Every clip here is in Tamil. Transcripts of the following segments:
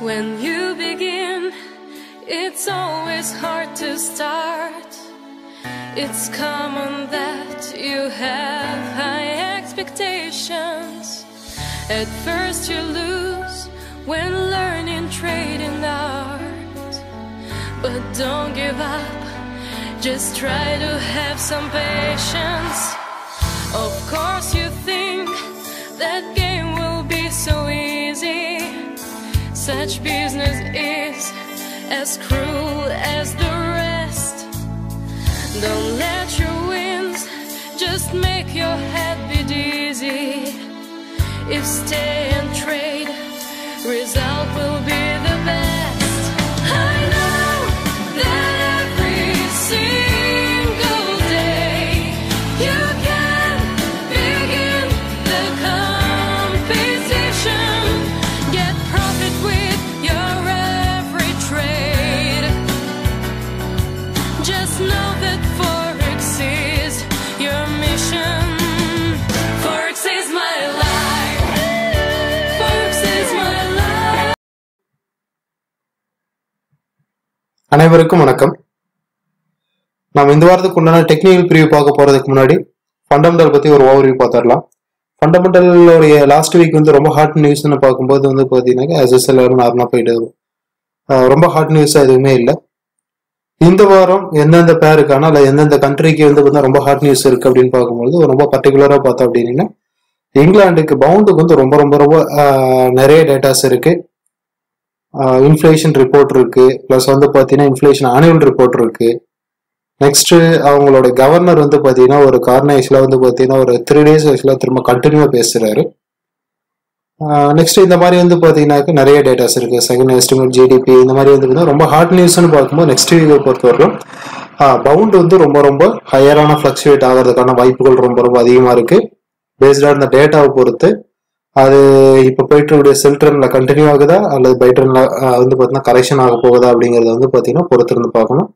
When you begin, it's always hard to start. It's common that you have high expectations. At first, you lose when learning trade and art. But don't give up, just try to have some patience. Of course, you think that game will be so easy. Such business is as cruel as the rest. Don't let your wins just make your head be dizzy. If stay and trade, result will be the best. I know that every single day you can begin the competition. Get profit with your every trade. Just know that Forex is your mission. Forex is my life. Forex is my life. அனைவருக்கும் வணக்கம் நாம் இந்த வாரத்துக்கு உண்டான டெக்னிக்கல் பிரிவு பார்க்க போறதுக்கு முன்னாடி ஃபண்டமெண்டல் பத்தி ஒரு ஓவர்வியூ பார்த்துடலாம் ஃபண்டமெண்டலோடைய லாஸ்ட் வீக் வந்து ரொம்ப ஹாட் நியூஸ்னு பார்க்கும்போது வந்து பார்த்தீங்கன்னா எஸ்எஸ்எல் எல்லாரும் நார்மலாக போயிட்டு வரும். ஆஹ் ரொம்ப ஹாட் நியூஸாக எதுவுமே இல்லை இந்த வாரம் எந்தெந்த பேருக்கான அல்ல எந்தெந்த கண்ட்ரிக்கு வந்து பார்த்தீங்கன்னா ரொம்ப ஹாட் நியூஸ் இருக்கு அப்படின்னு பார்க்கும்போது ரொம்ப பர்டிகுலராக பார்த்தோம் அப்படின்னா இங்கிலாந்துக்கு பவுண்டுக்கு வந்து ரொம்ப ரொம்ப ரொம்ப ஆஹ் நிறைய டேட்டாஸ் இருக்கு இன்ஃப்ளேஷன் ரிப்போர்ட் இருக்கு ப்ளஸ் வந்து பார்த்தீங்கன்னா இன்ஃப்ளேஷன் ஆனுவல் ரிப்போர்ட் இருக்கு நெக்ஸ்ட் அவங்களோட கவர்னர் வந்து பார்த்தீங்கன்னா ஒரு கார்னேஷில் வந்து பார்த்தீங்கன்னா ஒரு த்ரீ டேஸ் ஆக்சுவலாக திரும்ப கண்டினியூவாக பேசுறாரு நெக்ஸ்ட் இந்த மாதிரி வந்து பார்த்தீங்கன்னாக்க நிறைய டேட்டாஸ் இருக்கு செகண்ட் எஸ்டிமேட் ஜிடிபி இந்த மாதிரி வந்து பார்த்தீங்கன்னா ரொம்ப ஹாட் நியூஸ்னு பார்க்கும்போது நெக்ஸ்ட் வீக்கை பொறுத்தவரைக்கும் பவுண்ட் வந்து ரொம்ப ரொம்ப ஹையரான ஃப்ளக்சுவேட் ஆகிறதுக்கான வாய்ப்புகள் ரொம்ப ரொம்ப அதிகமாக இருக்கு பேஸ்டாக இந்த டேட்டாவை பொறுத்து அது இப்போ போயிட்டு இருக்கக்கூடிய செல் ட்ரெண்ட்ல கண்டினியூ ஆகுதா அல்லது பை ட்ரெண்ட்ல வந்து பார்த்தீங்கன்னா கரெக்ஷன் ஆக போகுதா அப்படிங்கறத வந்து பார்த்தீங்கன்னா பொறுத்திருந்து பார்க்கணும்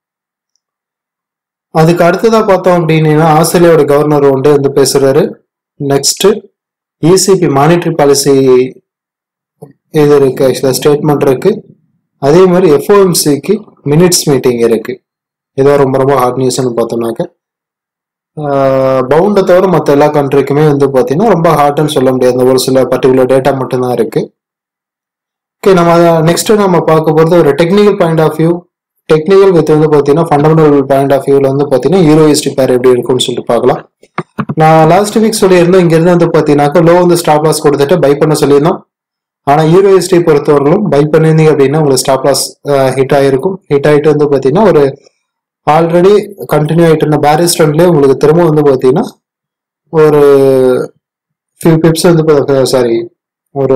அதுக்கு அடுத்ததா பார்த்தோம் அப்படின்னா ஆஸ்திரேலியாவோட கவர்னர் வந்து வந்து பேசுறாரு நெக்ஸ்ட் இசிபி மானிட்டரி பாலிசி இது இருக்கு ஆக்சுவலா ஸ்டேட்மெண்ட் இருக்கு அதே மாதிரி எஃப்ஓஎம்சிக்கு மினிட்ஸ் மீட்டிங் இருக்கு இதான் ரொம்ப ரொம்ப ஹாட் நியூஸ்னு பார்த்தோம்னாக்க பவுண்டை தவிர மற்ற எல்லா கண்ட்ரிக்குமே வந்து பார்த்தீங்கன்னா ரொம்ப ஹார்ட்னு சொல்ல முடியாது இந்த ஒரு சில பர்டிகுலர் டேட்டா மட்டும்தான் இருக்கு ஓகே நம்ம நெக்ஸ்ட் நம்ம பார்க்க போகிறது ஒரு technical point of view technical with வந்து பார்த்தீங்கன்னா ஃபண்டமெண்டல் பாயிண்ட் ஆஃப் வியூவில் வந்து பார்த்தீங்கன்னா ஹீரோ ஹிஸ்ட்ரி பேர் எப்படி இருக்கும்னு சொல்லிட்டு பார்க்கலாம் நான் லாஸ்ட் வீக் சொல்லியிருந்தேன் இங்கேருந்து வந்து பார்த்தீங்கன்னாக்கா லோ வந்து ஸ்டாப் லாஸ் கொடுத்துட்டு பை பண்ண சொல்லியிருந்தோம் ஆனால் ஹீரோ ஹிஸ்ட்ரி பொறுத்தவரைக்கும் பை பண்ணியிருந்தீங்க அப்படின்னா உங்களுக்கு ஸ்டாப் லாஸ் ஹிட் ஆகிருக்கும் ஹிட் ஆகிட்டு வந்து பார்த்தீங்கன்னா ஒரு ஆல்ரெடி கண்டினியூ ஆகிட்டு இருந்த பேரிஸ் ட்ரெண்ட்லேயே உங்களுக்கு திரும்ப வந்து பார்த்தீங்கன்னா ஒரு ஃபியூ பிப்ஸ் வந்து சாரி ஒரு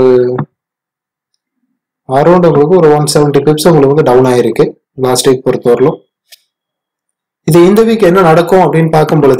அரௌண்ட் உங்களுக்கு ஒரு ஒன் செவன்ட்டி பிப்ஸ் உங்களுக்கு வந்து டவுன் ஆயிருக்கு லாஸ்ட் வீக் பொறுத்தவரையிலும் இது இந்த வீக் என்ன நடக்கும் அப்படின்னு பார்க்கும் பொழுது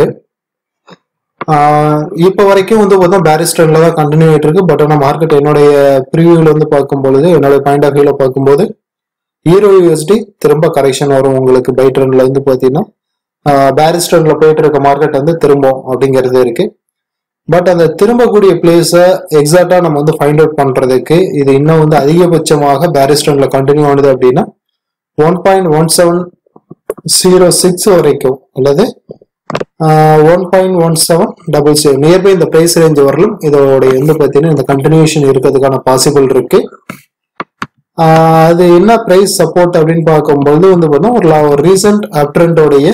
இப்போ வரைக்கும் வந்து பார்த்தா பேரிஸ்டர்ல தான் கண்டினியூ ஆகிட்டு இருக்கு பட் ஆனால் மார்க்கெட் என்னுடைய ப்ரிவியூல வந்து பார்க்கும் பொழுது என்னுடைய பாயிண்ட் ஆஃப் வியூல பார்க்கும்போது ஹீரோ யூஎஸ்டி திரும்ப கரெக்ஷன் வரும் உங்களுக்கு பை ட்ரெண்ட்ல வந்து பார்த்தீங்கன்னா பேரிஸ்டர்ல போயிட்டு இருக்க மார்க்கெட் வந்து திரும்பும் அப்படிங்கிறது இருக்கு பட் அந்த திரும்பக்கூடிய பிளேஸை எக்ஸாக்டா நம்ம வந்து ஃபைண்ட் அவுட் பண்றதுக்கு இது இன்னும் வந்து அதிகபட்சமாக பேரிஸ்டர்ல கண்டினியூ ஆனது அப்படின்னா one point one seven zero six வரைக்கும் அல்லது one point one seven double zero nearby இந்த பிரைஸ் ரேஞ்ச் வரலும் இதோடைய வந்து பார்த்தீங்கன்னா இந்த கண்டினியூஷன் இருக்கிறதுக்கான பாசிபிள் இருக்கு ஆஹ் அது என்ன பிரைஸ் சப்போர்ட் அப்படின்னு பார்க்கும்போது வந்து பார்த்தீங்கன்னா ஒரு ரீசன்ட் அப்ட்ரெண்டோடைய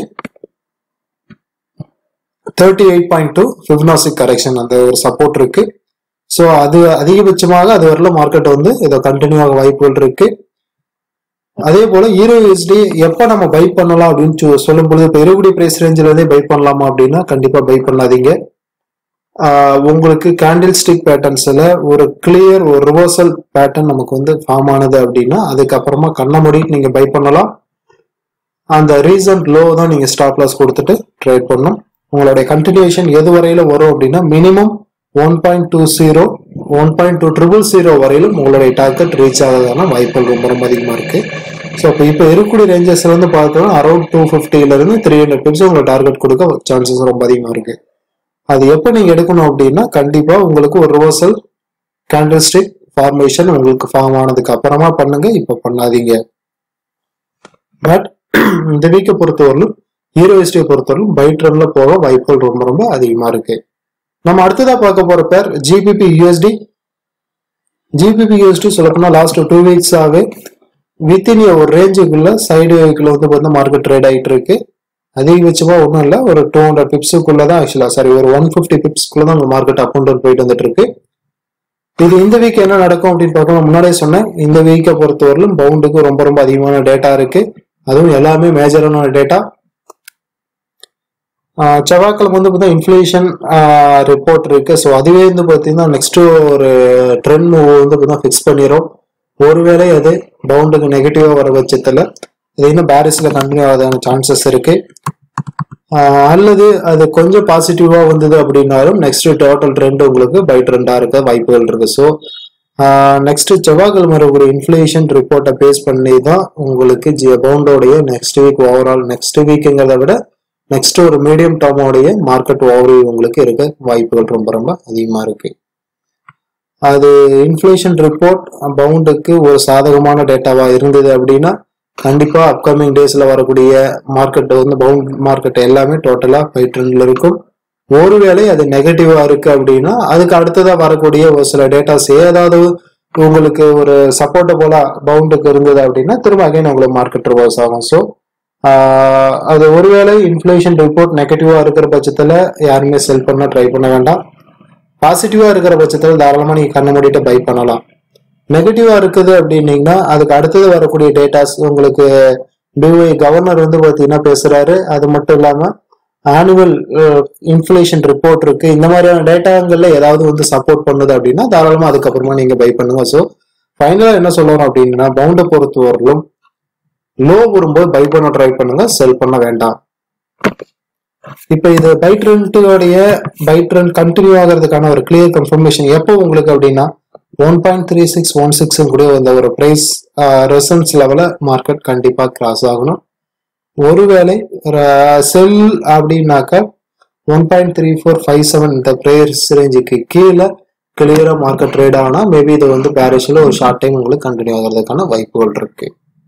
thirty eight point two Fibonacci correction அந்த ஒரு சப்போர்ட் இருக்கு ஸோ அது அதிகபட்சமாக அது வரல மார்க்கெட் வந்து இதை கண்டினியூ ஆக வாய்ப்புகள் இருக்கு அதே போல ஹீரோ யூஎஸ்டி எப்போ நம்ம பை பண்ணலாம் அப்படின்னு சொ- சொல்லும் பொழுது இப்போ இருபடி பிரைஸ் ரேஞ்சில் இருந்தே பை பண்ணலாமா அப்படின்னா கண்டிப்பா பை பண்ணாதீங்க ஆஹ் உங்களுக்கு கேண்டில் ஸ்டிக் பேட்டர்ன்ஸ்ல ஒரு கிளியர் ஒரு ரிவர்சல் பேட்டர்ன் நமக்கு வந்து ஃபார்ம் ஆனது அப்படின்னா அதுக்கப்புறமா கண்ண மூடிட்டு நீங்க பை பண்ணலாம் அந்த ரீசன்ட் லோ தான் நீங்க ஸ்டாப் லாஸ் கொடுத்துட்டு ட்ரேட் பண்ணணும் உங்களுடைய கண்டினியூஷன் எது வரையில வரும் அப்படின்னா minimum one point two zero one point two triple zero வரையிலும் உங்களுடைய டார்கெட் ரீச் ஆகிறதான வாய்ப்புகள் ரொம்ப ரொம்ப அதிகமாக இருக்கு ஸோ இப்போ இப்போ இருக்கக்கூடிய ரேஞ்சஸ்ல இருந்து பார்த்தோம்னா அரௌண்ட் டூ ஃபிஃப்டில இருந்து த்ரீ ஹண்ட்ரட் பிப்ஸ் உங்களுக்கு டார்கெட் கொடுக்க சான்சஸ் ரொம்ப அதிகமாக இருக்கு அது எப்போ நீங்க எடுக்கணும் அப்படின்னா கண்டிப்பா உங்களுக்கு ஒரு ரிவர்சல் கேண்டில்ஸ்டிக் ஃபார்மேஷன் உங்களுக்கு ஃபார்ம் ஆனதுக்கு அப்புறமா பண்ணுங்க இப்ப பண்ணாதீங்க பட் இந்த வீக்கை பொறுத்தவரையிலும் ஹீரோ ஹிஸ்டரியை பொறுத்தவரையிலும் பை ட்ரெண்ட்ல போக வாய்ப்புகள் ரொம்ப ரொம்ப அதிகமா இருக்கு நம்ம அடுத்ததா பார்க்க போற pair GBP USD GBP USD சொல்லப்போனா லாஸ்ட் டூ வீக்ஸாவே வித்தின் ஒரு ரேஞ்சுக்குள்ள சைடு வேக்குள்ள வந்து பார்த்தா மார்க்கெட் ட்ரேட் ஆகிட்டு இருக்கு அதிகபட்சமா ஒன்றும் இல்லை ஒரு டூ ஹண்ட்ரட் பிப்ஸுக்குள்ள தான் ஆக்சுவலா சாரி ஒரு ஒன் ஃபிஃப்டி பிப்ஸ்க்குள்ள தான் உங்க மார்க்கெட் அப் அண்ட் டவுன் போயிட்டு வந்துட்டு இருக்கு இது இந்த வீக் என்ன நடக்கும் அப்படின்னு பார்க்கணும் முன்னாடியே சொன்னேன் இந்த வீக்கை பொறுத்தவரையிலும் பவுண்டுக்கு ரொம்ப ரொம்ப அதிகமான டேட்டா இருக்கு அதுவும் எல்லாமே மேஜரான டேட்டா செவ்வாய்க்கிழமை வந்து பார்த்தீங்கன்னா இன்ஃப்ளேஷன் ரிப்போர்ட் இருக்கு ஸோ அதுவே வந்து பார்த்தீங்கன்னா நெக்ஸ்ட் ஒரு ட்ரெண்ட் மூவ் வந்து பார்த்தீங்கன்னா ஃபிக்ஸ் பண்ணிடும் ஒருவேளை அது பவுண்டுக்கு நெகட்டிவா வர பட்சத்தில் இது இன்னும் பேரிஸ்ல கண்டினியூ ஆகாத சான்சஸ் இருக்கு ஆஹ் அல்லது அது கொஞ்சம் பாசிட்டிவா வந்தது அப்படின்னாலும் நெக்ஸ்ட் டோட்டல் ட்ரெண்ட் உங்களுக்கு பை ட்ரெண்டா இருக்க வாய்ப்புகள் இருக்கு ஸோ நெக்ஸ்ட் செவ்வாய்க்கிழமை வரக்கூடிய இன்ஃப்ளேஷன் ரிப்போர்ட்டை பேஸ் பண்ணி தான் உங்களுக்கு ஜி பவுண்டோடைய நெக்ஸ்ட் வீக் ஓவரால் நெக்ஸ்ட் வீக்குங்கிறத விட நெக்ஸ்ட் ஒரு மீடியம் டேர்மோடைய மார்க்கெட் ஓவர் உங்களுக்கு இருக்க வாய்ப்புகள் ரொம்ப ரொம்ப அதிகமா இருக்கு அது இன்ஃப்ளேஷன் ரிப்போர்ட் பவுண்டுக்கு ஒரு சாதகமான டேட்டாவா இருந்தது அப்படின்னா கண்டிப்பா அப்கமிங் டேஸ்ல வரக்கூடிய மார்க்கெட் வந்து பவுண்ட் மார்க்கெட் எல்லாமே டோட்டலா பை ட்ரெண்ட்ல இருக்கும் ஒருவேளை அது நெகட்டிவா இருக்கு அப்படின்னா அதுக்கு அடுத்ததா வரக்கூடிய ஒரு சில டேட்டாஸ் ஏதாவது உங்களுக்கு ஒரு சப்போர்ட்ட போல பவுண்டுக்கு இருந்தது அப்படின்னா திரும்ப அகைன் உங்களுக்கு மார்க்கெட் ரிவர்ஸ் ஆகும் ஸோ அது ஒருவேளை இன்ஃப்ளேஷன் ரிப்போர்ட் நெகட்டிவா இருக்கிற பட்சத்துல யாருமே செல் பண்ண ட்ரை பண்ண வேண்டாம் பாசிட்டிவா இருக்கிற பட்சத்துல தாராளமா நீங்க கண்ணை மூடிட்டு பை பண்ணலாம் நெகட்டிவா இருக்குது அப்படின்னீங்கன்னா அதுக்கு அடுத்தது வரக்கூடிய டேட்டாஸ் உங்களுக்கு பிஒஐ கவர்னர் வந்து பாத்தீங்கன்னா பேசுறாரு அது மட்டும் இல்லாம ஆனுவல் இன்ஃப்ளேஷன் ரிப்போர்ட் இருக்கு இந்த மாதிரியான டேட்டாங்கள்ல ஏதாவது வந்து சப்போர்ட் பண்ணுது அப்படின்னா தாராளமா அதுக்கப்புறமா நீங்க பை பண்ணுங்க ஸோ ஃபைனலா என்ன சொல்றோம் அப்படின்னா பவுண்டை பொறுத்த வரலும் லோ வரும்போது பை பண்ண ட்ரை பண்ணுங்க செல் பண்ண வேண்டாம் இப்ப இது பை ட்ரெண்டோடைய பை ட்ரெண்ட் கண்டினியூ ஆகிறதுக்கான ஒரு கிளியர் கன்ஃபர்மேஷன் எப்போ உங்களுக்கு அப்படின்னா one point three six one six கூட வந்த ஒரு பிரைஸ் ரெசன்ஸ் லெவல மார்க்கெட் கண்டிப்பா கிராஸ் ஆகணும் ஒருவேளை செல் அப்படின்னாக்க one point three four five seven இந்த ப்ரேயர்ஸ் ரேஞ்சுக்கு கீழே கிளியரா மார்க்கெட் ட்ரேட் ஆனா மேபி இது வந்து பேரிஷில் ஒரு ஷார்ட் டைம் உங்களுக்கு கண்டினியூ ஆகிறதுக்கான வாய்ப்புகள் இருக்கு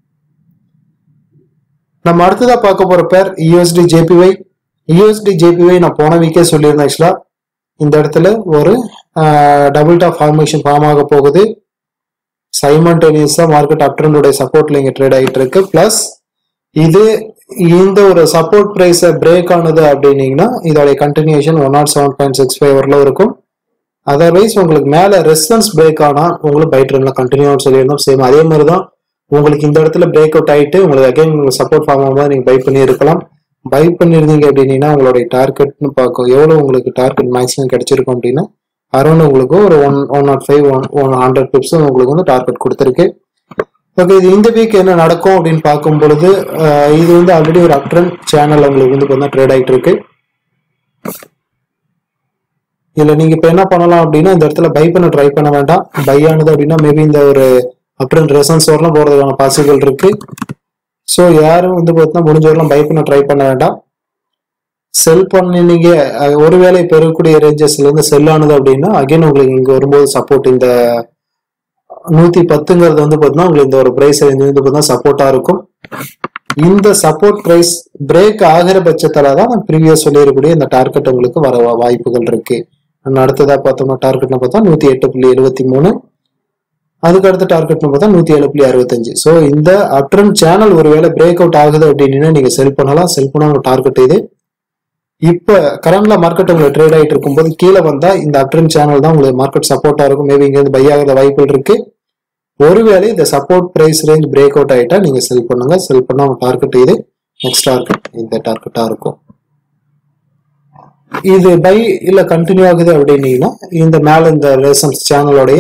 நம்ம அடுத்ததா பார்க்க போற பேர் யூஎஸ்டி ஜேபிஒய் யூஎஸ்டி ஜேபிஒய் நான் போன வீக்கே சொல்லியிருந்தேன் ஆக்சுவலா இந்த இடத்துல ஒரு டபுள் டாப் ஃபார்மேஷன் ஃபார்ம் ஆக போகுது சைமன்டேனியஸா மார்க்கெட் அப்ட்ரெண்டோட சப்போர்ட்ல இங்க ட்ரேட் ஆகிட்டு இருக்கு பிளஸ் இது இந்த ஒரு சப்போர்ட் பிரைஸை பிரேக் ஆனது அப்படின்னீங்கன்னா இதோடைய continuation one nought seven point six five வரல இருக்கும் அதர்வைஸ் உங்களுக்கு மேல ரெசிஸ்டன்ஸ் பிரேக் ஆனா உங்களுக்கு பை ட்ரெண்ட்ல கண்டினியூ சொல்லியிருந்தோம் சேம் அதே மாதிரி தான் உங்களுக்கு இந்த இடத்துல பிரேக் அவுட் ஆயிட்டு உங்களுக்கு அகைன் சப்போர்ட் ஃபார்ம் ஆகும்போது நீங்க பை பண்ணி இருக்கலாம் பை பண்ணிருந்தீங்க அப்படின்னீங்கன்னா உங்களுடைய டார்கெட்னு பார்க்கும் எவ்வளவு உங்களுக்கு டார்கெட் மேக்ஸிமம் கிடைச்சிருக்கும் அப்படின்னா அரௌண்ட் உங்களுக்கு ஒரு one one nought five one one hundred pips உங்களுக்கு வந்து டார்கெட் கொடுத்துருக்கு ஓகே இது இந்த வீக் என்ன நடக்கும் அப்படின்னு பார்க்கும் பொழுது அஹ், இது வந்து ஆல்ரெடி ஒரு அப்ட்ரன் சேனல் உங்களுக்கு வந்து பார்த்தா ட்ரேட் ஆகிட்டு இருக்கு இதுல நீங்க இப்ப என்ன பண்ணலாம் அப்படின்னா இந்த இடத்துல பை பண்ண ட்ரை பண்ண வேண்டாம் பை ஆனது அப்படின்னா மேபி இந்த ஒரு அப்ட்ரன் ரெசன்ஸ் வரலாம் போறதுக்கான பாசிபிள் இருக்கு ஸோ யாரும் வந்து பார்த்தீங்கன்னா முடிஞ்ச வரலாம் பை பண்ண ட்ரை பண்ண வேண்டாம் செல் பண்ணினீங்க அஹ், ஒருவேளை இப்ப இருக்கக்கூடிய ரேஞ்சஸ்ல இருந்து செல் ஆனது அப்படின்னா அகைன் உங்களுக்கு இங்க வரும்போது சப்போர்ட் இந்த நூத்தி பத்துங்கிறது வந்து பார்த்தீங்கன்னா உங்களுக்கு இந்த ஒரு பிரைஸ் ரேஞ்ச் வந்து பார்த்தீங்கன்னா சப்போர்ட்டா இருக்கும் இந்த சப்போர்ட் பிரைஸ் பிரேக் ஆகிற பட்சத்துல தான் நான் ப்ரீவியஸ் சொல்லியிருக்கக்கூடிய இந்த டார்கெட் உங்களுக்கு வர வா- வாய்ப்புகள் இருக்கு நான் அடுத்ததா பார்த்தோம்னா டார்கெட்னு பார்த்தா நூத்தி எட்டு புள்ளி எழுபத்தி மூணு அதுக்கு அடுத்த டார்கெட்னு பார்த்தா நூத்தி ஏழு புள்ளி அறுபத்தஞ்சு ஸோ இந்த அப்ட்ரன் சேனல் ஒருவேளை பிரேக் அவுட் ஆகுது அப்படின்னு நீங்க செல் பண்ணலாம் செல் பண்ண உங்க டார்கெட் இது இப்ப கரண்ட்ல மார்க்கெட் உங்களுக்கு ட்ரேட் ஆயிட்டு இருக்கும்போது கீழே வந்தா இந்த அப்ட்ரன் சேனல் தான் உங்களுக்கு மார்க்கெட் சப்போர்ட்டா இருக்கும் மேபி இங்க இருந்து பை ஆகிற வாய்ப்புகள் இருக்கு ஒருவேளை இந்த support price range break out ஆயிட்டா நீங்க செல் பண்ணுங்க செல் பண்ணா உங்க டார்கெட் இது நெக்ஸ்ட் டார்கெட் இந்த டார்கெட்டா இருக்கும் இது பை இல்ல கண்டினியூ ஆகுது அப்படின்னீங்கன்னா இந்த மேல இந்த ரெசன்ஸ் சேனலோடைய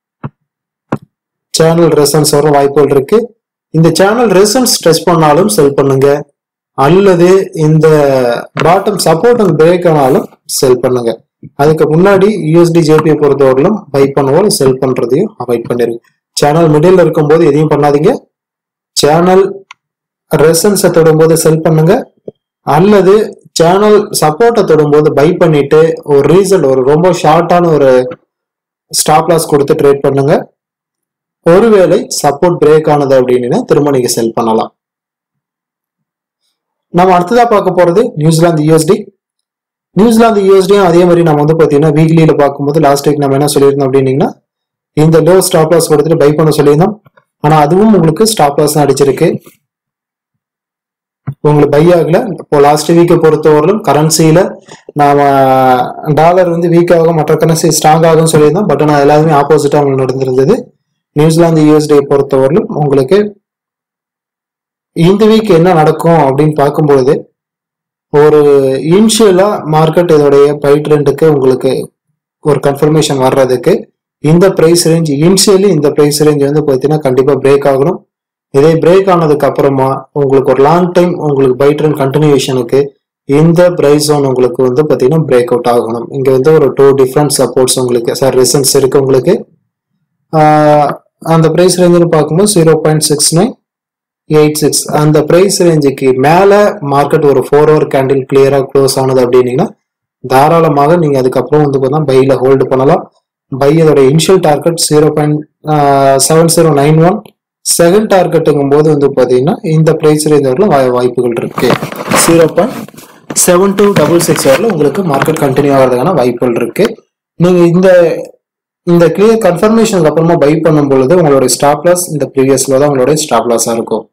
சேனல் ரெசன்ஸ் வர வாய்ப்புகள் இருக்கு இந்த சேனல் ரெசன்ஸ் டெஸ்ட் பண்ணாலும் செல் பண்ணுங்க அல்லது இந்த பாட்டம் சப்போர்ட் அண்ட் பிரேக் ஆனாலும் செல் பண்ணுங்க அதுக்கு முன்னாடி யூஎஸ்டி ஜேபியை பொறுத்தவரையிலும் பை பண்ணவோ செல் பண்றதையும் அவாய்ட் பண்ணிருங்க சேனல் மிடில் இருக்கும்போது எதையும் பண்ணாதீங்க சேனல் ரெசன்ஸை தொடும்போது செல் பண்ணுங்க அல்லது சேனல் சப்போர்ட்டை தொடும்போது பை பண்ணிட்டு ஒரு ரீசன் ஒரு ரொம்ப ஷார்ட்டான ஒரு ஸ்டாப் லாஸ் கொடுத்து ட்ரேட் பண்ணுங்க ஒருவேளை சப்போர்ட் பிரேக் ஆனது அப்படின்னா திரும்ப நீங்க செல் பண்ணலாம் நம்ம அடுத்ததா பார்க்க போறது நியூசிலாந்து யூஎஸ்டி நியூசிலாந்து யூஎஸ்டியும் அதே மாதிரி நம்ம வந்து பாத்தீங்கன்னா வீக்லியில பார்க்கும்போது லாஸ்ட் வீக் நம்ம என்ன சொல்லியிருந்தோம் அப்படின்னீங்கன்னா இந்த லோ ஸ்டாப் லாஸ் கொடுத்துட்டு பை பண்ண சொல்லியிருந்தோம் ஆனா அதுவும் உங்களுக்கு ஸ்டாப் லாஸ் தான் அடிச்சிருக்கு உங்களுக்கு பை ஆகல இப்போ லாஸ்ட் வீக்கை பொறுத்தவரையிலும் கரன்சியில நாம டாலர் வந்து வீக் ஆகும் மற்ற கரன்சி ஸ்ட்ராங் ஆகும் சொல்லியிருந்தோம் பட் ஆனால் எல்லாருமே ஆப்போசிட்டா உங்களுக்கு நடந்திருந்தது நியூசிலாந்து யூஎஸ்டி பொறுத்தவரையிலும் உங்களுக்கு இந்த வீக் என்ன நடக்கும் அப்படின்னு பார்க்கும்பொழுது ஒரு இனிஷியலா மார்க்கெட் இதோடைய பை ட்ரெண்டுக்கு உங்களுக்கு ஒரு கன்ஃபர்மேஷன் வர்றதுக்கு இந்த பிரைஸ் ரேஞ்ச் இனிஷியலி இந்த பிரைஸ் ரேஞ்ச் வந்து பார்த்தீங்கன்னா கண்டிப்பா பிரேக் ஆகணும் இதே பிரேக் ஆனதுக்கு அப்புறமா உங்களுக்கு ஒரு லாங் டைம் உங்களுக்கு பை ட்ரெண்ட் கண்டினியூஷனுக்கு இந்த பிரைஸ் ஜோன் உங்களுக்கு வந்து பார்த்தீங்கன்னா பிரேக் அவுட் ஆகணும் இங்க வந்து ஒரு டூ டிஃப்ரெண்ட் சப்போர்ட்ஸ் உங்களுக்கு சார் ரிசன்ஸ் இருக்கு உங்களுக்கு ஆஹ் அந்த பிரைஸ் ரேஞ்சுன்னு பார்க்கும்போது zero point six nine eight six அந்த பிரைஸ் ரேஞ்சுக்கு மேலே மார்க்கெட் ஒரு ஃபோர் ஹவர் கேண்டில் கிளியராக க்ளோஸ் ஆனது அப்படின்னீங்கன்னா தாராளமாக நீங்கள் அதுக்கப்புறம் வந்து பார்த்தா பையில் ஹோல்டு பண்ணலாம் பை அதோட initial target zero point seven zero nine one second டார்கெட்டுங்கும் போது வந்து பார்த்தீங்கன்னா இந்த ப்ரைஸ் ரேஞ்ச் வரலும் வாய்- வாய்ப்புகள் இருக்கு zero point seven two double six வரல உங்களுக்கு மார்க்கெட் கண்டினியூ ஆகிறதுக்கான வாய்ப்புகள் இருக்கு நீங்கள் இந்த இந்த கிளியர் கன்ஃபர்மேஷனுக்கு அப்புறமா பை பண்ணும் பொழுது உங்களுடைய ஸ்டாப் லாஸ் இந்த ப்ரீவியஸ்ல தான் உங்களுடைய ஸ்டாப் லாஸாக இருக்கும்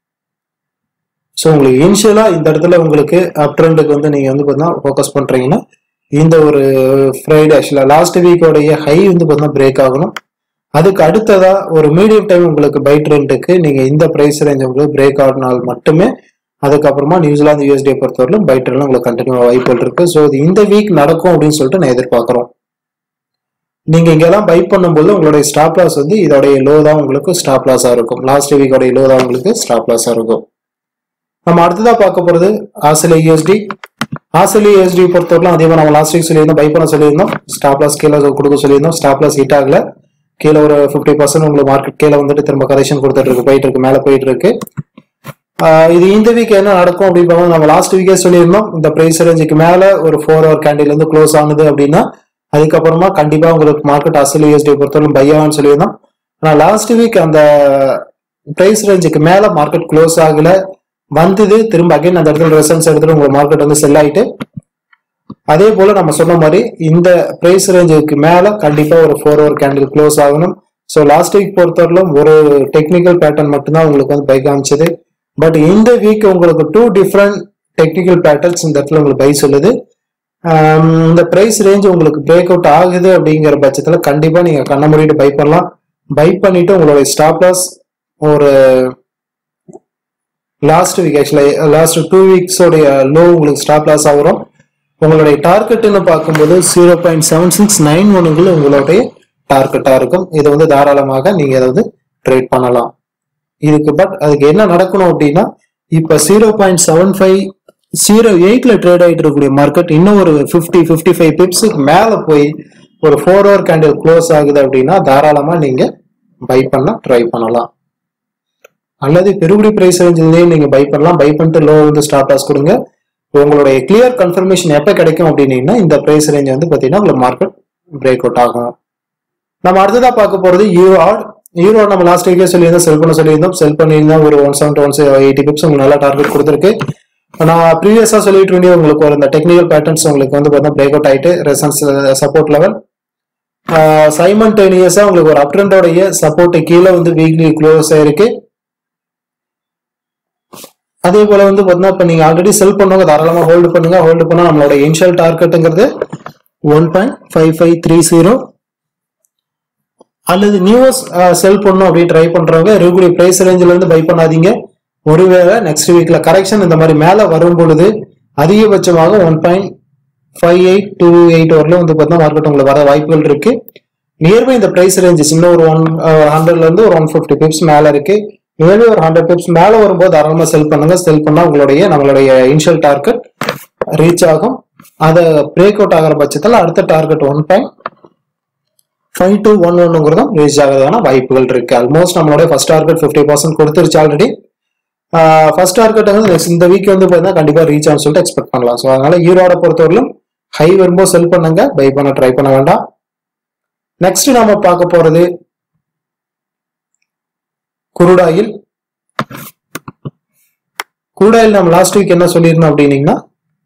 ஸோ உங்களுக்கு இனிஷியலா இந்த இடத்துல உங்களுக்கு அப் ட்ரெண்டுக்கு வந்து நீங்க வந்து பார்த்தீங்கன்னா ஃபோக்கஸ் பண்றீங்கன்னா இந்த ஒரு ஃப்ரைடே ஆக்சுவலாக லாஸ்ட் வீக்கோடைய ஹை வந்து பார்த்தீங்கன்னா பிரேக் ஆகணும் அதுக்கு அடுத்ததா ஒரு மீடியம் டைம் உங்களுக்கு பை ட்ரெண்டுக்கு நீங்க இந்த பிரைஸ் ரேஞ்ச் உங்களுக்கு பிரேக் ஆகினால் மட்டுமே அதுக்கப்புறமா நியூசிலாந்து யூஎஸ்டியை பொறுத்தவரையிலும் பை ட்ரெண்ட் உங்களுக்கு கண்டினியூ வாய்ப்புகள் இருக்கு ஸோ இது இந்த வீக் நடக்கும் அப்படின்னு சொல்லிட்டு நான் எதிர்பார்க்குறோம் நீங்க இங்கெல்லாம் பை பண்ணும்போது உங்களுடைய ஸ்டாப் லாஸ் வந்து இதோடைய லோ தான் உங்களுக்கு ஸ்டாப் லாஸா இருக்கும் லாஸ்ட் வீக்கோடைய லோ தான் உங்களுக்கு ஸ்டாப் லாஸா இருக்கும் நம்ம அடுத்ததா பார்க்க போறது ஆஸ்திரேலியா யூஎஸ்டி ஆஸ்திரேலியா யூஎஸ்டி பொறுத்தவரைக்கும் அதே மாதிரி நம்ம லாஸ்ட் வீக் சொல்லியிருந்தோம் பை பண்ண சொல்லியிருந்தோம் ஸ்டாப் லாஸ் கீழே கொடுக்க சொல்லியிருந்தோம் ஸ்டாப் லாஸ் ஹிட் ஆகல கீழே ஒரு ஃபிஃப்டி பர்சன்ட் உங்களுக்கு மார்க்கெட் கீழே வந்துட்டு திரும்ப கரெக்ஷன் கொடுத்துட்டு இருக்கு போயிட்டு இருக்கு மேலே போயிட்டு இருக்கு ஆஹ் இது இந்த வீக் என்ன நடக்கும் அப்படின்னு பார்க்கும்போது நம்ம லாஸ்ட் வீக்கே சொல்லியிருந்தோம் இந்த பிரைஸ் ரேஞ்சுக்கு மேல ஒரு ஃபோர் ஹவர் கேண்டில் வந்து க்ளோஸ் ஆனது அப்படின்னா அதுக்கப்புறமா கண்டிப்பா உங்களுக்கு மார்க்கெட் ஆஸ்திரேலியா யூஎஸ்டி பொறுத்தவரை பை ஆகும்னு சொல்லியிருந்தோம் ஆனா லாஸ்ட் வீக் அந்த பிரைஸ் ரேஞ்சுக்கு மேல மார்க்கெட் க்ளோஸ் ஆகல வந்தது திரும்ப அகைன் அந்த இடத்துல ரெசன்ஸ் எடுத்துட்டு உங்க மார்க்கெட் வந்து செல் ஆயிட்டு அதே போல நம்ம சொன்ன மாதிரி இந்த பிரைஸ் ரேஞ்சுக்கு மேல கண்டிப்பா ஒரு ஃபோர் ஹவர் கேண்டில் க்ளோஸ் ஆகணும் ஸோ லாஸ்ட் வீக் பொறுத்தவரையிலும் ஒரு டெக்னிக்கல் பேட்டர்ன் மட்டும்தான் உங்களுக்கு வந்து பை காமிச்சது பட் இந்த வீக் உங்களுக்கு டூ டிஃப்ரெண்ட் டெக்னிக்கல் பேட்டர்ன்ஸ் இந்த இடத்துல உங்களுக்கு பை சொல்லுது ஆம், இந்த பிரைஸ் ரேஞ்ச் உங்களுக்கு பிரேக் அவுட் ஆகுது அப்படிங்கிற பட்சத்துல கண்டிப்பா நீங்க கண்ண மூடிட்டு பை பண்ணலாம் பை பண்ணிட்டு உங்களுடைய ஸ்டாப் லாஸ் ஒரு last week actually last two வீக்ஸோடைய லோ உங்களுக்கு ஸ்டாப் லாஸ் ஆகும் உங்களுடைய டார்கெட்னு பார்க்கும்போது zero point seven six nine ஒன்னுக்குள்ள உங்களுடைய டார்கெட்டா இருக்கும் இதை வந்து தாராளமாக நீங்க இதை வந்து ட்ரேட் பண்ணலாம் இதுக்கு பட் அதுக்கு என்ன நடக்கணும் அப்படின்னா இப்ப zero point seven five zero எயிட்ல ட்ரேட் ஆயிட்டு இருக்கக்கூடிய மார்க்கெட் இன்னும் ஒரு ஃபிஃப்டி ஃபிஃப்டி ஃபைவ் பிப்ஸுக்கு மேல போய் ஒரு ஃபோர் ஹவர் கேண்டில் க்ளோஸ் ஆகுது அப்படின்னா தாராளமா நீங்க பை பண்ண ட்ரை பண்ணலாம் அல்லது பெருகுடி பிரைஸ் ரேஞ்சிலே நீங்க பை பண்ணலாம் பை பண்ணிட்டு லோ வந்து ஸ்டாப் லாஸ் கொடுங்க உங்களுடைய கிளியர் கன்ஃபர்மேஷன் எப்போ கிடைக்கும் அப்படின்னீங்கன்னா இந்த பிரைஸ் ரேஞ்ச் வந்து பார்த்தீங்கன்னா உங்களுக்கு மார்க்கெட் பிரேக் அவுட் ஆகும் நம்ம அடுத்ததா பார்க்க போறது யூரோ ஆட் யூரோ நம்ம லாஸ்ட் வீக்கே சொல்லியிருந்தோம் செல் பண்ண சொல்லியிருந்தோம் செல் பண்ணியிருந்தோம் ஒரு one seventy one eighty pips உங்களுக்கு நல்லா டார்கெட் கொடுத்துருக்கு நான் ப்ரீவியஸா சொல்லிட்டு இருந்தேன் உங்களுக்கு ஒரு இந்த டெக்னிக்கல் பேட்டர்ன்ஸ் உங்களுக்கு வந்து பார்த்தீங்கன்னா பிரேக் அவுட் ஆயிட்டு ரெசன்ஸ் சப்போர்ட் லெவல் சைமன் டெனியஸா உங்களுக்கு ஒரு அப்ட்ரெண்டோடைய சப்போர்ட் கீழே வந்து வீக்லி க்ளோஸ் ஆயிருக்கு அதே போல வந்து பார்த்தீங்கன்னா இப்போ நீங்க ஆல்ரெடி செல் பண்ணவங்க தாராளமா ஹோல்டு பண்ணுங்க ஹோல்டு பண்ணா நம்மளோட இனிஷியல் டார்கெட்டுங்கிறது one point five five three zero அல்லது நியூஸ் செல் பண்ணணும் அப்படின்னு ட்ரை பண்றவங்க ரெகுலர் பிரைஸ் ரேஞ்சில இருந்து பை பண்ணாதீங்க ஒருவேளை நெக்ஸ்ட் வீக்ல கரெக்ஷன் இந்த மாதிரி மேல வரும் பொழுது அதிகபட்சமாக one point five eight two eight வரலும் வந்து பார்த்தீங்கன்னா மார்க்கெட் உங்களுக்கு வர வாய்ப்புகள் இருக்கு நியர்பை இந்த பிரைஸ் ரேஞ்சஸ் இன்னும் ஒரு ஒன் ஹண்ட்ரட்ல இருந்து ஒரு ஒன் ஃபிஃப்டி பிப்ஸ் மேல இருக்கு நியர்பை ஒரு ஹண்ட்ரட் பிப்ஸ் மேல வரும்போது தாராளமா செல் பண்ணுங்க செல் பண்ணா உங்களுடைய நம்மளுடைய இனிஷியல் டார்கெட் ரீச் ஆகும் அதை பிரேக் அவுட் ஆகிற பட்சத்தில் அடுத்த target one point five two one ஒன்னுங்கிறதும் ரீச் ஆகிறதுக்கான வாய்ப்புகள் இருக்கு ஆல்மோஸ்ட் நம்மளுடைய ஃபர்ஸ்ட் டார்கெட் ஃபிஃப்டி பர்சன்ட் கொடுத்துருச்சு ஆல்ரெடி ஃபர்ஸ்ட் டார்கெட் வந்து next இந்த வீக் வந்து பார்த்தீங்கன்னா கண்டிப்பா ரீச் ஆகும் சொல்லிட்டு எக்ஸ்பெக்ட் பண்ணலாம் ஸோ அதனால ஈரோட பொறுத்தவரையிலும் ஹை வரும்போது செல் பண்ணுங்க பை பண்ண ட்ரை பண்ண வேண்டாம் நெக்ஸ்ட் நாம பார்க்க போறது குரூட் ஆயில் குரூட் ஆயில் நம்ம லாஸ்ட் வீக் என்ன சொல்லியிருந்தோம் அப்படின்னீங்கன்னா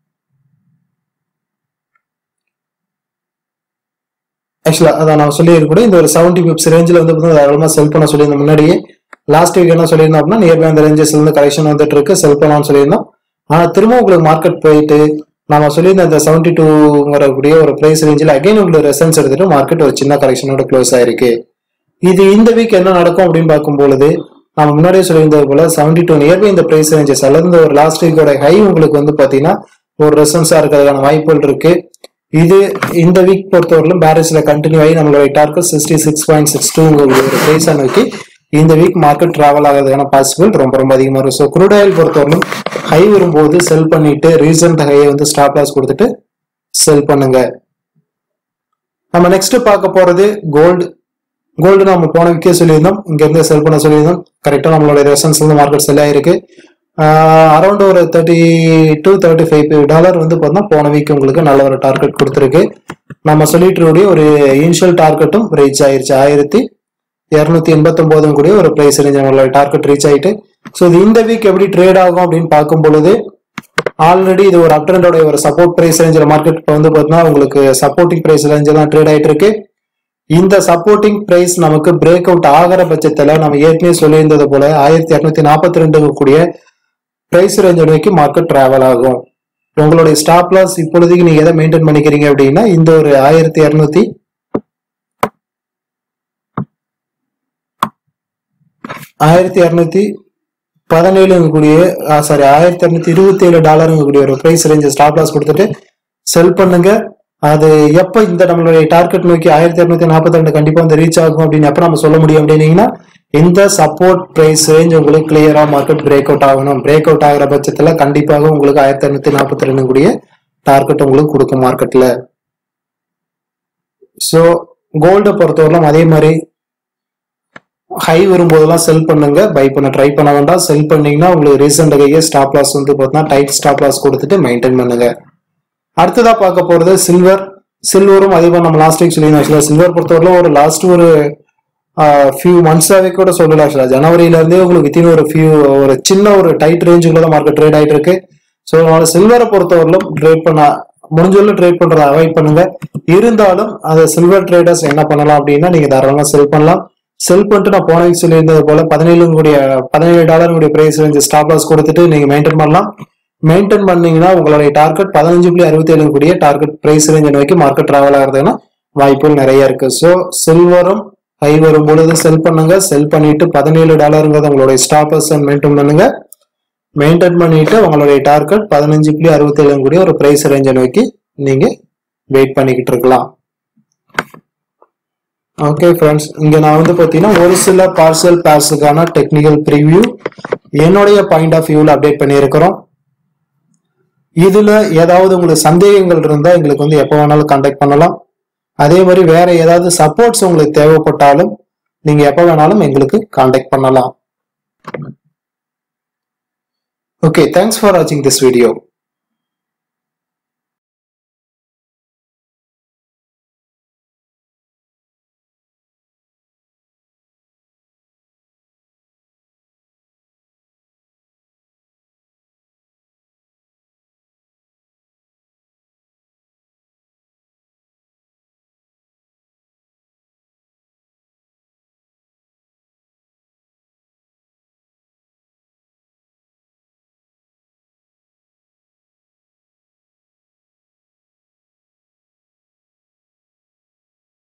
ஆக்சுவலா அதான் நான் சொல்லியிருக்க கூட இந்த ஒரு செவன்டி பிப்ஸ் ரேஞ்சில் வந்து பார்த்தீங்கன்னா தாராளமா செல் பண்ண சொல்லியிருந்தோம் முன்னாடியே லாஸ்ட் வீக் என்ன சொல்லியிருந்தோம் அப்படின்னா நியர்பை அந்த ரேஞ்சஸ்ல இருந்து கரெக்ஷன் வந்துட்டு இருக்கு செல் பண்ணலாம்னு சொல்லியிருந்தோம் ஆனா திரும்ப உங்களுக்கு மார்க்கெட் போயிட்டு நாம சொல்லியிருந்த அந்த செவன்டி டூங்கிற ஒரு பிரைஸ் ரேஞ்சில் அகைன் உங்களுக்கு ரெசன்ஸ் எடுத்துட்டு மார்க்கெட் ஒரு சின்ன கரெக்ஷனோட க்ளோஸ் ஆயிருக்கு இது இந்த வீக் என்ன நடக்கும் அப்படின்னு பார்க்கும்பொழுது நம்ம முன்னாடியே சொல்லியிருந்தது போல செவன்டி டூ நியர்பை இந்த பிரைஸ் ரேஞ்சஸ் அல்லது இந்த ஒரு லாஸ்ட் வீக்கோட ஹை உங்களுக்கு வந்து பாத்தீங்கன்னா ஒரு ரெசன்ஸா இருக்கிறதுக்கான வாய்ப்புகள் இருக்கு இது இந்த வீக் பொறுத்தவரையிலும் பேரிஸ்ல கண்டினியூ ஆகி நம்மளுடைய target sixty six point six two ஒரு பிரைஸை நோக்கி இந்த வீக் மார்க்கெட் டிராவல் ஆகிறதுக்கான பாசிபிள் ரொம்ப ரொம்ப அதிகமா இருக்கும் ஸோ குரூட் ஆயில் பொறுத்தவரையிலும் ஹை வரும்போது செல் பண்ணிட்டு ரீசன்ட் ஹையை வந்து ஸ்டாப் லாஸ் கொடுத்துட்டு செல் பண்ணுங்க நம்ம நெக்ஸ்ட் பார்க்க போறது கோல்டு கோல்டு நம்ம போன வீக்கே சொல்லியிருந்தோம் இங்க இருந்து செல் பண்ண சொல்லியிருந்தோம் கரெக்டா நம்மளோட ரெசன்ஸ் வந்து மார்க்கெட் செல் ஆயிருக்கு அரௌண்ட் ஒரு thirty to thirty five dollar வந்து பார்த்தா போன வீக் உங்களுக்கு நல்ல ஒரு டார்கெட் கொடுத்துருக்கு நம்ம சொல்லிட்டு இருக்கக்கூடிய ஒரு இனிஷியல் டார்கெட்டும் ரீச் ஆயிருச்சு ஆயிரத்தி இரநூத்தி எண்பத்தொன்பதும் கூடிய ஒரு பிரைஸ் ரேஞ்ச் நம்மளோட டார்கெட் ரீச் ஆயிட்டு ஸோ இது இந்த வீக் எப்படி ட்ரேட் ஆகும் அப்படின்னு பார்க்கும் பொழுது ஆல்ரெடி இது ஒரு அப்ட்ரெண்டோட ஒரு சப்போர்ட் பிரைஸ் ரேஞ்சில் மார்க்கெட் இப்போ வந்து பார்த்தீங்கன்னா உங்களுக்கு சப்போர்ட்டிங் பிரைஸ் ரேஞ்சில் தான் ட்ரேட் ஆயிட்டு இருக்கு இந்த சப்போர்ட்டிங் பிரைஸ் நமக்கு பிரேக் அவுட் ஆகிற பட்சத்துல நம்ம ஏற்கனவே சொல்லியிருந்தது போல ஆயிரத்தி இரநூத்தி நாற்பத்தி ரெண்டு கூடிய பிரைஸ் ரேஞ்ச் நோக்கி மார்க்கெட் டிராவல் ஆகும் உங்களுடைய ஸ்டாப் லாஸ் இப்பொழுதைக்கு நீங்க எதை மெயின்டைன் பண்ணிக்கிறீங்க அப்படின்னா இந்த ஒரு ஆயிரத்தி இரநூத்தி ஆயிரத்தி இரநூத்தி பதினேழு கூடிய சாரி ஆயிரத்தி இரநூத்தி இருபத்தி ஏழு டாலருங்க கூடிய ஒரு பிரைஸ் ரேஞ்ச் ஸ்டாப் லாஸ் கொடுத்துட்டு செல் பண்ணுங்க அது எப்ப இந்த நம்மளுடைய டார்கெட் நோக்கி ஆயிரத்தி இரநூத்தி நாற்பத்தி ரெண்டு கண்டிப்பா வந்து ரீச் ஆகும் அப்படின்னு எப்ப நம்ம சொல்ல முடியும் அப்படின்னீங்கன்னா இந்த சப்போர்ட் பிரைஸ் ரேஞ்ச் உங்களுக்கு கிளியரா மார்க்கெட் பிரேக் அவுட் ஆகணும் பிரேக் அவுட் ஆகிற பட்சத்துல கண்டிப்பாக உங்களுக்கு ஆயிரத்தி இரநூத்தி நாற்பத்தி ரெண்டு கூடிய டார்கெட் உங்களுக்கு கொடுக்கும் மார்க்கெட்ல ஸோ கோல்டை பொறுத்தவரையிலும் அதே மாதிரி ஹை வரும்போதெல்லாம் செல் பண்ணுங்க பை பண்ண ட்ரை பண்ண வேண்டாம் செல் பண்ணீங்கன்னா உங்களுக்கு ரீசெண்ட் கையே ஸ்டாப் லாஸ் வந்து பார்த்தீங்கன்னா டைட் ஸ்டாப் லாஸ் கொடுத்துட்டு மெயின்டைன் பண்ணுங்க அடுத்ததா பார்க்க போறது சில்வர் சில்வரும் அதே மாதிரி நம்ம லாஸ்ட் வீக் சொல்லியிருந்தோம் ஆக்சுவலாக சில்வர் பொறுத்தவரையிலும் ஒரு லாஸ்ட் ஒரு ஃபியூ மந்த்ஸாவே கூட சொல்லலாம் ஆக்சுவலாக ஜனவரியில இருந்தே உங்களுக்கு வித்தின் ஒரு ஃபியூ ஒரு சின்ன ஒரு டைட் ரேஞ்சுக்குள்ள தான் மார்க்கெட் ட்ரேட் ஆயிட்டு இருக்கு ஸோ அதனால சில்வரை பொறுத்தவரையிலும் ட்ரேட் பண்ண முடிஞ்சவரை ட்ரேட் பண்றதை அவாய்ட் பண்ணுங்க இருந்தாலும் அந்த சில்வர் ட்ரேடர்ஸ் என்ன பண்ணலாம் அப்படின்னா நீங்க தாராளமா செல் பண்ணலாம் செல் பண்ணிட்டு நான் போன வீக் சொல்லியிருந்தது போல பதினேழு கூடிய பதினேழு டாலர் கூடிய பிரைஸ் ரேஞ்ச் ஸ்டாப் லாஸ் கொடுத்துட்டு நீங்க மெயின்டைன் பண்ணலாம் மெயின்டைன் பண்ணீங்கன்னா உங்களுடைய டார்கெட் பதினஞ்சு புள்ளி அறுபத்தி ஏழு கூடிய டார்கெட் பிரைஸ் ரேஞ்ச் நோக்கி மார்க்கெட் டிராவல் ஆகுதுன்னா வாய்ப்புகள் நிறைய இருக்கு ஸோ சில்வரும் ஹை வரும் பொழுது செல் பண்ணுங்க செல் பண்ணிட்டு பதினேழு டாலருங்கிறத உங்களுடைய ஸ்டாப்பர்ஸ் மெயின்டைன் பண்ணுங்க மெயின்டைன் பண்ணிட்டு உங்களுடைய டார்கெட் பதினஞ்சு புள்ளி அறுபத்தி ஏழு கூடிய ஒரு பிரைஸ் ரேஞ்சை நோக்கி நீங்க வெயிட் பண்ணிக்கிட்டு இருக்கலாம் ஓகே ஃப்ரெண்ட்ஸ் இங்க நான் வந்து பாத்தீங்கன்னா ஒரு சில பார்சல் பேர்ஸுக்கான டெக்னிக்கல் ப்ரிவ்யூ என்னுடைய பாயிண்ட் ஆஃப் வியூல அப்டேட் பண்ணியிருக்கிறோம் இதுல ஏதாவது உங்களுக்கு சந்தேகங்கள் இருந்தா எங்களுக்கு வந்து எப்போ வேணாலும் கான்டாக்ட் பண்ணலாம் அதே மாதிரி வேற ஏதாவது சப்போர்ட்ஸ் உங்களுக்கு தேவைப்பட்டாலும் நீங்க எப்போ வேணாலும் எங்களுக்கு கான்டாக்ட் பண்ணலாம் ஓகே தேங்க்ஸ் ஃபார் வாட்சிங் திஸ் வீடியோ